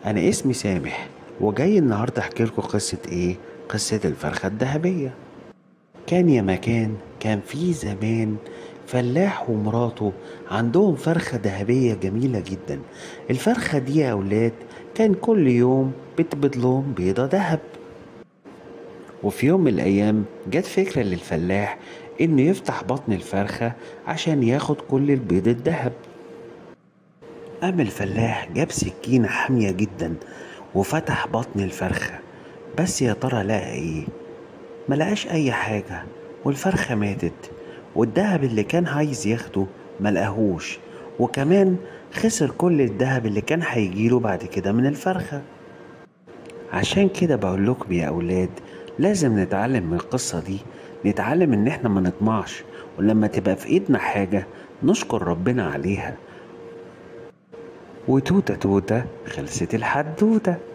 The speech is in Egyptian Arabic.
أنا اسمي سامح وجاي النهاردة أحكي لكم قصة إيه؟ قصة الفرخة الذهبية كان يا مكان كان في زمان فلاح ومراته عندهم فرخة ذهبية جميلة جدا الفرخة دي يا أولاد كان كل يوم بتبيض لهم بيضة ذهب وفي يوم من الأيام جت فكرة للفلاح إنه يفتح بطن الفرخة عشان ياخد كل البيض الذهب قام الفلاح جاب سكينة حامية جدا وفتح بطن الفرخة بس يا ترى لقى ايه ملقاش اي حاجة والفرخة ماتت والدهب اللي كان عايز ياخده ملقاهوش وكمان خسر كل الدهب اللي كان هيجيله بعد كده من الفرخة عشان كده بقول لكم يا أولاد لازم نتعلم من القصة دي نتعلم إن إحنا ما نطمعش ولما تبقى في إيدنا حاجة نشكر ربنا عليها وتوتة توتة خلصت الحدوتة